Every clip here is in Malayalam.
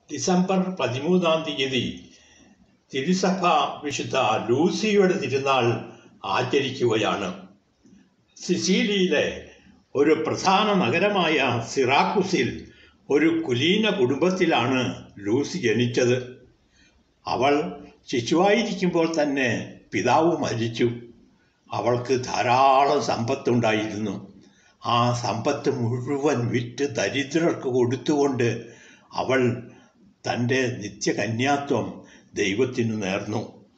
ഡിസംബർ പതിമൂന്നാം തീയതി തിരുസഭ വിശുദ്ധ ലൂസിയുടെ തിരുനാൾ ആചരിക്കുകയാണ് സിസീലിയിലെ ഒരു പ്രധാന നഗരമായ സിറാക്കുസിൽ ഒരു കുലീന കുടുംബത്തിലാണ് ലൂസി ജനിച്ചത് അവൾ ശിശുവായിരിക്കുമ്പോൾ തന്നെ പിതാവ് മരിച്ചു അവൾക്ക് ധാരാളം സമ്പത്തുണ്ടായിരുന്നു ആ സമ്പത്ത് മുഴുവൻ വിറ്റ് ദരിദ്രർക്ക് കൊടുത്തുകൊണ്ട് അവൾ തൻ്റെ നിത്യകന്യാത്വം ദൈവത്തിന് നേർന്നു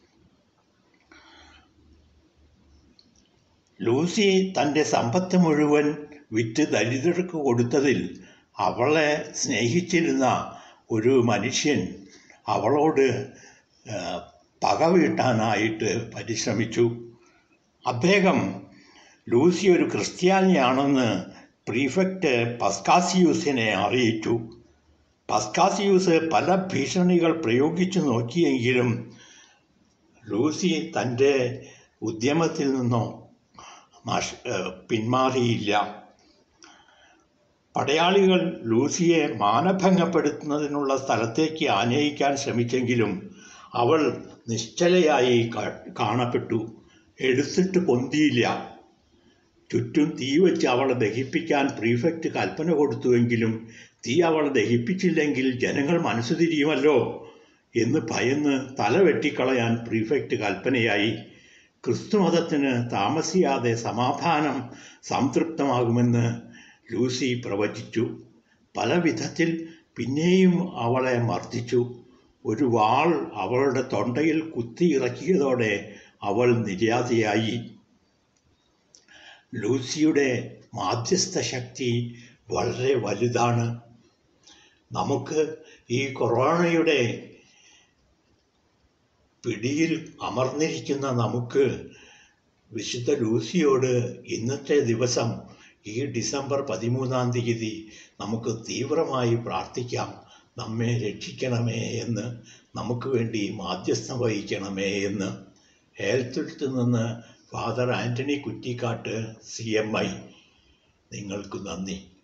ലൂസി തൻ്റെ സമ്പത്ത് മുഴുവൻ വിറ്റ് ദരിദ്രർക്ക് കൊടുത്തതിൽ അവളെ സ്നേഹിച്ചിരുന്ന ഒരു മനുഷ്യൻ അവളോട് ആ, പക വീട്ടാനായിട്ട് പരിശ്രമിച്ചു അദ്ദേഹം ലൂസി ഒരു ക്രിസ്ത്യാനിയാണെന്ന് പ്രീഫെക്റ്റ് പസ്കാസിയൂസിനെ അറിയിച്ചു പസ്കാസിയൂസ് പല ഭീഷണികൾ പ്രയോഗിച്ചു നോക്കിയെങ്കിലും ലൂസി തൻ്റെ ഉദ്യമത്തിൽ നിന്നോ നഷ് ഏഹ് പിന്മാറിയില്ല പടയാളികൾ ലൂസിയെ മാനഭംഗപ്പെടുത്തുന്നതിനുള്ള സ്ഥലത്തേക്ക് ആനയിക്കാൻ ശ്രമിച്ചെങ്കിലും അവൾ നിശ്ചലയായി കാ- കാണപ്പെട്ടു എടുത്തിട്ട് പൊന്തിയില്ല ചുറ്റും തീ വെച്ച് അവളെ ദഹിപ്പിക്കാൻ പ്രീഫെക്റ്റ് കൽപ്പന കൊടുത്തുവെങ്കിലും തീ അവളെ ദഹിപ്പിച്ചില്ലെങ്കിൽ ജനങ്ങൾ മനസ്സു തിരിയുമല്ലോ എന്ന് ഭയന്ന് തല വെട്ടിക്കളയാൻ പ്രീഫെക്റ്റ് കൽപ്പനയായി ക്രിസ്തുമതത്തിന് താമസിയാതെ സമാധാനം സംതൃപ്തമാകുമെന്ന് ലൂസി പ്രവചിച്ചു പല വിധത്തിൽ പിന്നെയും അവളെ മർദ്ദിച്ചു ഒരു വാൾ അവളുടെ തൊണ്ടയിൽ കുത്തിയിറക്കിയതോടെ അവൾ നിര്യാതയായി ലൂസിയുടെ മാധ്യസ്ഥ ശക്തി വളരെ വലുതാണ് നമുക്ക് ഈ കൊറോണയുടെ പിടിയിൽ അമർന്നിരിക്കുന്ന നമുക്ക് വിശുദ്ധ ലൂസിയോട് ഇന്നത്തെ ദിവസം ഈ ഡിസംബർ പതിമൂന്നാം തീയതി നമുക്ക് തീവ്രമായി പ്രാർത്ഥിക്കാം നമ്മെ രക്ഷിക്കണമേ എന്ന് നമുക്ക് വേണ്ടി മാധ്യസ്ഥം വഹിക്കണമേ എന്ന് ഹെൽത്ത് നിന്ന് father Antony Kuttikkatt C M I നിങ്ങൾക്ക് നന്ദി